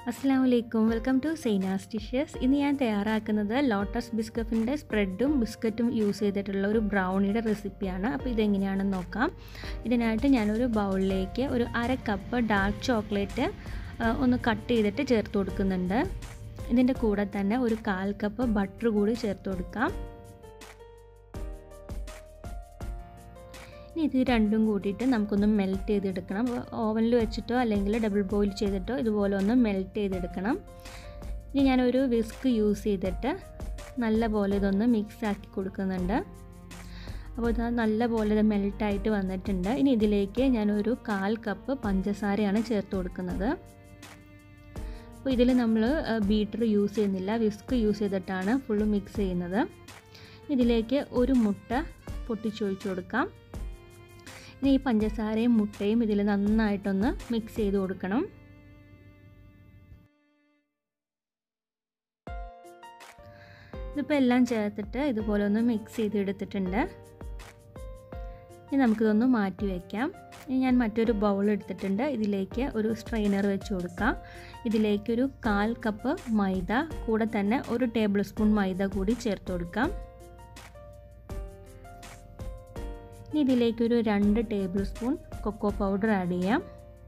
അസ്സാം വലൈക്കും welcome to Sainas dishes ഇന്ന് ഞാൻ തയ്യാറാക്കുന്നത് ലോട്ടസ് ബിസ്ക്കറ്റിൻ്റെ സ്പ്രെഡും ബിസ്ക്കറ്റും യൂസ് ചെയ്തിട്ടുള്ള ഒരു ബ്രൗണിയുടെ റെസിപ്പിയാണ് അപ്പോൾ ഇതെങ്ങനെയാണെന്ന് നോക്കാം ഇതിനായിട്ട് ഞാനൊരു ബൗളിലേക്ക് ഒരു അര കപ്പ് ഡാർക്ക് ചോക്ലേറ്റ് ഒന്ന് കട്ട് ചെയ്തിട്ട് ചേർത്ത് കൊടുക്കുന്നുണ്ട് ഇതിൻ്റെ കൂടെ തന്നെ ഒരു കാൽ കപ്പ് ബട്ടർ കൂടി ചേർത്ത് കൊടുക്കാം ഇനി ഇത് രണ്ടും കൂട്ടിയിട്ട് നമുക്കൊന്ന് മെൽറ്റ് ചെയ്തെടുക്കണം ഓവനിൽ വെച്ചിട്ടോ അല്ലെങ്കിൽ ഡബിൾ ബോയിൽ ചെയ്തിട്ടോ ഇതുപോലെ ഒന്ന് മെൽറ്റ് ചെയ്തെടുക്കണം ഇനി ഞാനൊരു വിസ്ക് യൂസ് ചെയ്തിട്ട് നല്ല പോലെ ഇതൊന്ന് മിക്സ് ആക്കി കൊടുക്കുന്നുണ്ട് അപ്പോൾ ഇത് നല്ല പോലെ ഇത് മെൽറ്റായിട്ട് വന്നിട്ടുണ്ട് ഇനി ഇതിലേക്ക് ഞാനൊരു കാൽ കപ്പ് പഞ്ചസാരയാണ് ചേർത്ത് കൊടുക്കുന്നത് അപ്പോൾ ഇതിൽ നമ്മൾ ബീറ്റർ യൂസ് ചെയ്യുന്നില്ല വിസ്ക് യൂസ് ചെയ്തിട്ടാണ് ഫുള്ള് മിക്സ് ചെയ്യുന്നത് ഇതിലേക്ക് ഒരു മുട്ട പൊട്ടിച്ചൊഴിച്ച് കൊടുക്കാം ഇനി ഈ പഞ്ചസാരയും മുട്ടയും ഇതിൽ നന്നായിട്ടൊന്ന് മിക്സ് ചെയ്ത് കൊടുക്കണം ഇതിപ്പോൾ എല്ലാം ചേർത്തിട്ട് ഇതുപോലെ ഒന്ന് മിക്സ് ചെയ്ത് എടുത്തിട്ടുണ്ട് ഇനി നമുക്കിതൊന്ന് മാറ്റി വയ്ക്കാം ഇനി ഞാൻ മറ്റൊരു ബൗൾ എടുത്തിട്ടുണ്ട് ഇതിലേക്ക് ഒരു സ്ട്രെയിനർ വെച്ച് കൊടുക്കാം ഇതിലേക്കൊരു കാൽ കപ്പ് മൈദ കൂടെ തന്നെ ഒരു ടേബിൾ സ്പൂൺ മൈദ കൂടി ചേർത്ത് കൊടുക്കാം ഇനി ഇതിലേക്കൊരു രണ്ട് tablespoon cocoa powder add ചെയ്യാം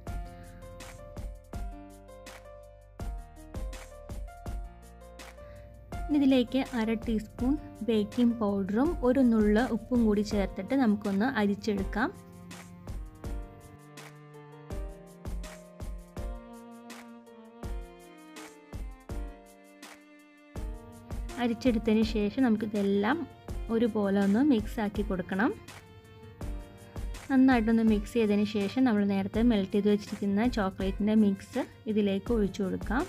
ഇതിലേക്ക് അര ടീസ്പൂൺ ബേക്കിംഗ് പൗഡറും ഒരു നുള്ള ഉപ്പും കൂടി ചേർത്തിട്ട് നമുക്കൊന്ന് അരിച്ചെടുക്കാം അരിച്ചെടുത്തതിന് ശേഷം നമുക്കിതെല്ലാം ഒരുപോലെ ഒന്ന് മിക്സ് ആക്കി കൊടുക്കണം നന്നായിട്ടൊന്ന് മിക്സ് ചെയ്തതിന് ശേഷം നമ്മൾ നേരത്തെ മെൽറ്റ് ചെയ്ത് വെച്ചിരിക്കുന്ന ചോക്ലേറ്റിൻ്റെ മിക്സ് ഇതിലേക്ക് ഒഴിച്ചു കൊടുക്കാം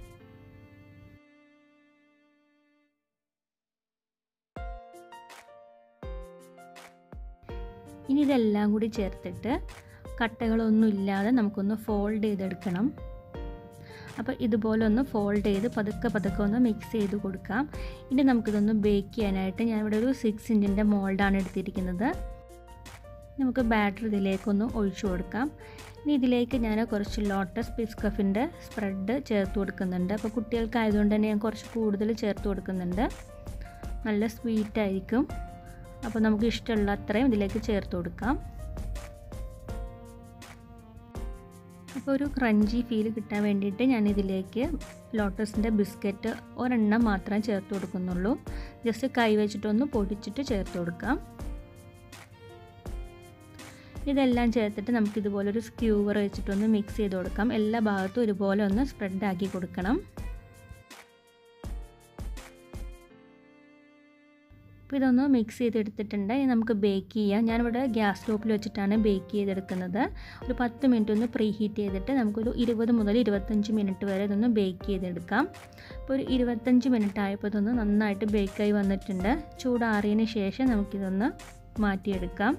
ഇനി ഇതെല്ലാം കൂടി ചേർത്തിട്ട് കട്ടകളൊന്നും ഇല്ലാതെ നമുക്കൊന്ന് ഫോൾഡ് ചെയ്തെടുക്കണം അപ്പോൾ ഇതുപോലെ ഒന്ന് ഫോൾഡ് ചെയ്ത് പതുക്കെ പതുക്കെ ഒന്ന് മിക്സ് ചെയ്ത് കൊടുക്കാം ഇനി നമുക്കിതൊന്ന് ബേക്ക് ചെയ്യാനായിട്ട് ഞാൻ ഇവിടെ ഒരു സിക്സ് ഇഞ്ചിൻ്റെ മോൾഡാണ് എടുത്തിരിക്കുന്നത് നമുക്ക് ബാറ്റർ ഇതിലേക്കൊന്ന് ഒഴിച്ചു കൊടുക്കാം ഇനി ഇതിലേക്ക് ഞാൻ കുറച്ച് ലോട്ടസ് ബിസ്കഫിൻ്റെ സ്പ്രെഡ് ചേർത്ത് കൊടുക്കുന്നുണ്ട് അപ്പോൾ കുട്ടികൾക്കായതുകൊണ്ട് തന്നെ ഞാൻ കുറച്ച് കൂടുതൽ ചേർത്ത് കൊടുക്കുന്നുണ്ട് നല്ല സ്വീറ്റ് ആയിരിക്കും അപ്പോൾ നമുക്ക് ഇഷ്ടമുള്ള അത്രയും ഇതിലേക്ക് ചേർത്ത് കൊടുക്കാം അപ്പോൾ ഒരു ക്രഞ്ചി ഫീൽ കിട്ടാൻ വേണ്ടിയിട്ട് ഞാൻ ഇതിലേക്ക് ലോട്ടസിൻ്റെ ബിസ്ക്കറ്റ് ഒരെണ്ണം മാത്രം ചേർത്ത് കൊടുക്കുന്നുള്ളൂ ജസ്റ്റ് കൈ വെച്ചിട്ടൊന്ന് പൊടിച്ചിട്ട് ചേർത്ത് കൊടുക്കാം ഇതെല്ലാം ചേർത്തിട്ട് നമുക്ക് ഇതുപോലെ ഒരു സ്ക്യൂവർ വെച്ചിട്ടൊന്ന് മിക്സ് ചെയ്ത് കൊടുക്കാം എല്ലാ ഭാഗത്തും ഒരുപോലെ ഒന്ന് സ്പ്രെഡ് ആക്കി കൊടുക്കണം അപ്പോൾ ഇതൊന്ന് മിക്സ് ചെയ്തെടുത്തിട്ടുണ്ട് ഇനി നമുക്ക് ബേക്ക് ചെയ്യാം ഞാനിവിടെ ഗ്യാസ് സ്റ്റോപ്പിൽ വെച്ചിട്ടാണ് ബേക്ക് ചെയ്തെടുക്കുന്നത് ഒരു പത്ത് മിനിറ്റ് ഒന്ന് പ്രീ ഹീറ്റ് ചെയ്തിട്ട് നമുക്കൊരു ഇരുപത് മുതൽ ഇരുപത്തഞ്ച് മിനിറ്റ് വരെ ഇതൊന്ന് ബേക്ക് ചെയ്തെടുക്കാം അപ്പോൾ ഒരു ഇരുപത്തഞ്ച് മിനിറ്റ് ആയപ്പോൾ ഇതൊന്ന് നന്നായിട്ട് ബേക്കായി വന്നിട്ടുണ്ട് ചൂടാറിയതിന് ശേഷം നമുക്കിതൊന്ന് മാറ്റിയെടുക്കാം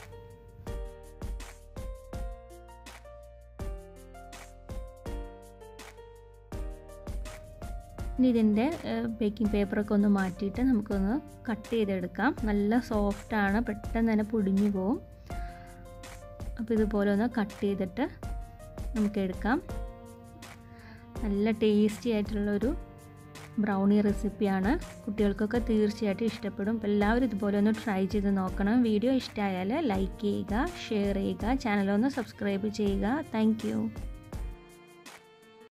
ഇനി ഇതിൻ്റെ ബേക്കിംഗ് പേപ്പറൊക്കെ ഒന്ന് മാറ്റിയിട്ട് നമുക്കൊന്ന് കട്ട് ചെയ്തെടുക്കാം നല്ല സോഫ്റ്റാണ് പെട്ടെന്ന് തന്നെ പൊടിഞ്ഞു പോവും അപ്പോൾ ഇതുപോലെ ഒന്ന് കട്ട് ചെയ്തിട്ട് നമുക്ക് എടുക്കാം നല്ല ടേസ്റ്റി ആയിട്ടുള്ളൊരു ബ്രൗണി റെസിപ്പിയാണ് കുട്ടികൾക്കൊക്കെ തീർച്ചയായിട്ടും ഇഷ്ടപ്പെടും അപ്പോൾ എല്ലാവരും ഇതുപോലെ ഒന്ന് ട്രൈ ചെയ്ത് നോക്കണം വീഡിയോ ഇഷ്ടമായാൽ ലൈക്ക് ചെയ്യുക ഷെയർ ചെയ്യുക ചാനലൊന്ന് സബ്സ്ക്രൈബ് ചെയ്യുക താങ്ക്